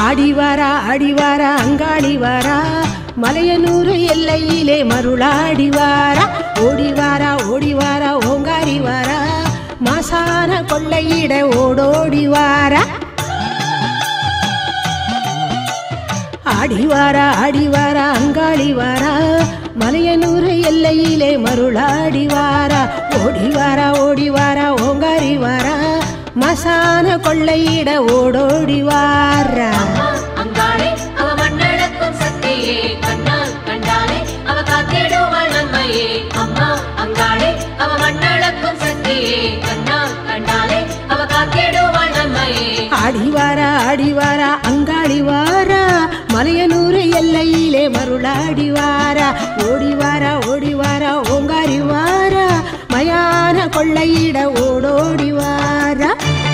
ஆடி வாரா ஆடி வாரா அங்காளி வாரா மலையனூர் எல்லையிலே மருளாடி வாரா ஓடி வாரா ஓடி வாரா ஓங்காரி வாரா மாசான கொள்ளையிட ஓடோடி வாரா ஆடி வாரா ஆடி வாரா அங்காளி வாரா மலையனூர் எல்லையிலே மருளாடி வாரா ஓடி வாரா ஓடி வாரா ஓங்காரி வாரா மசான கொள்ளையிட ஓடோடி வாரா அம்மா அங்காளே அவ மண்ணளக்கும் சக்தியே கண்ணால் கண்டாலே அவ காத்திடுவாள் நம்மையே அம்மா அங்காளே அவ மண்ணளக்கும் சக்தியே கண்ணால் கண்டாலே அவ காத்திடுவாள் நம்மையே ஆடி வாரா ஆடி வாரா அங்காளி வாரா மலையனூர் எல்லையிலே மருளாடி வாரா ஓடி வாரா ஓடி வாரா ஓங்காரி வாரா மயான கொள்ளையிட ஓடோடி வாரா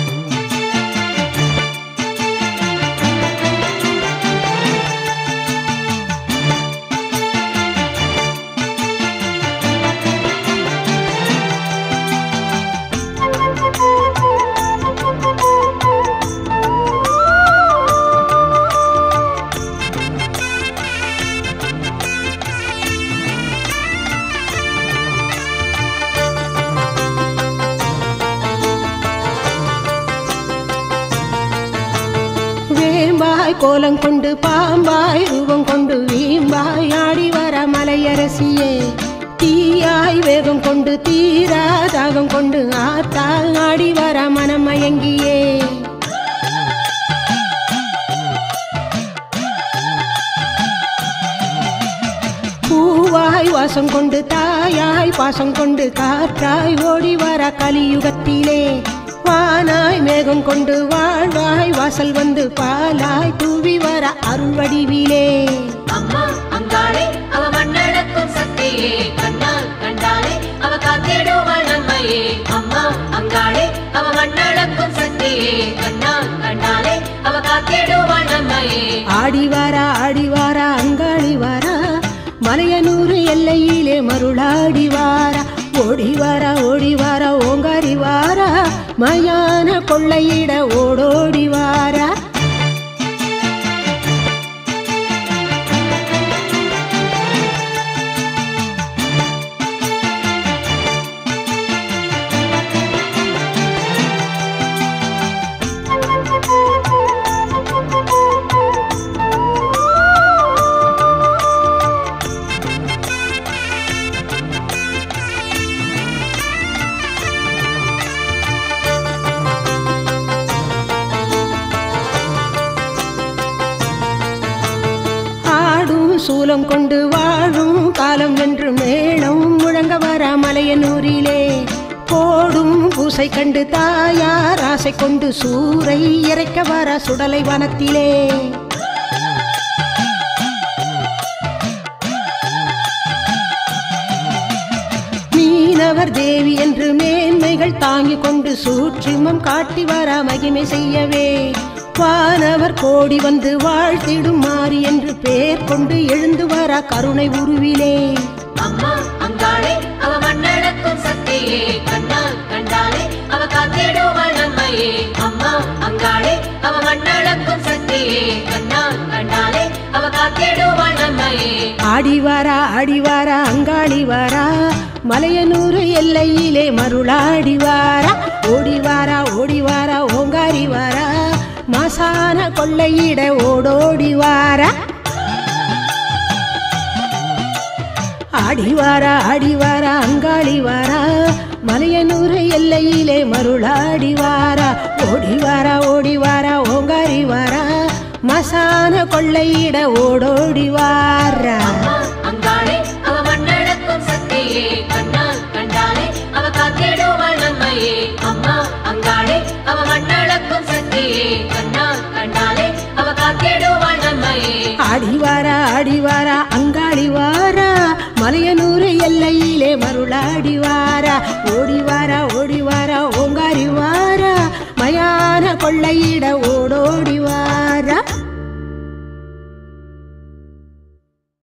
வேம்பாய் கோலம் கொண்டு பாம்பாய் ரூபம் கொண்டு வீம்பாய் ஆடி வர மலையரசியே தீயாய் வேகம் கொண்டு தீரா தாகம் கொண்டு ஆத்தா ஆடி வர மனமயங்கியே பூவாய் வாசம் கொண்டு தாயாய் பாசம் கொண்டு காற்றாய் ஓடி வர கலியுகத்திலே வானாய் மேகம் கொண்டு வாழ்வாய் வாசல் வந்து பாலாய் தூவி வர அருள் வடிவிலே அம்மா அங்காளே அவ மண்ணளக்கும் சக்தியே கண்ணால் கண்டாலே அவ காத்திடுவாள் நம்மையே அம்மா அங்காளே அவ மண்ணளக்கும் சக்தியே கண்ணால் கண்டாலே அவ காத்திடுவாள் நம்மையே ஆடி வாரா ஆடி வாரா அங்காளி வாரா மலையனூர் எல்லையிலே மருளாடி வாரா ஓடி வாரா ஓடி வாரா ஓங்காரி வாரா மயான கொள்ளையிட ஓடோடி வாரா ஆடும் சூலம் கொண்டு வாழும் காலம் வென்று மேளம் முழங்க வர மலையனூரிலே போடும் பூசை கண்டு தாயார் ஆசை கொண்டு சூறை இறைக்க வர சுடலை வனத்திலே மீனவர் தேவி என்று மேன்மைகள் தாங்கிக் கொண்டு சூட்சுமம் காட்டி வர மகிமை செய்யவே வானவர் கோடி வந்து வாழ்த்திடும் மாறி என்று பேர் கொண்டு எழுந்து வர கருணை உருவிலே அம்மா அங்காளே அவ மண்ணளக்கும் சக்தியே கண்ணால் கண்டாலே அவ காத்திடுவாள் நம்மையே அம்மா அங்காளே அவ மண்ணளக்கும் சக்தியே கண்ணால் கண்டாலே அவ காத்திடுவாள் நம்மையே ஆடி வாரா ஆடி வாரா அங்காளி வாரா மலையனூர் எல்லையிலே மருளாடி வாரா ஓடி வாரா ஓடி வாரா ஓங்காரி வாரா மாசான கொள்ளையிட ஓடோடி வாரா ஆடி வாரா ஆடி வாரா அங்காளி வாரா மலையனூர் எல்லையிலே மருளாடி வாரா ஓடி வாரா ஓடி வாரா ஓங்காரி வாரா மசான கொள்ளையிட ஓடோடி வாரா அம்மா அங்காளே அவ மண்ணளக்கும் சக்தியே கண்ணால் கண்டாலே அவ காத்திடுவாள் நம்மையே அம்மா அங்காளே அவ மண்ணளக்கும் சக்தியே கண்ணால் கண்டாலே அவ காத்திடுவாள் நம்மையே ஆடி வாரா ஆடி வாரா அங்காளி வாரா மலையனூர் எல்லையிலே மருளாடி வாரா ஓடி வாரா ஓடி வாரா ஓங்காரி வாரா மயான கொள்ளையிட ஓடோடி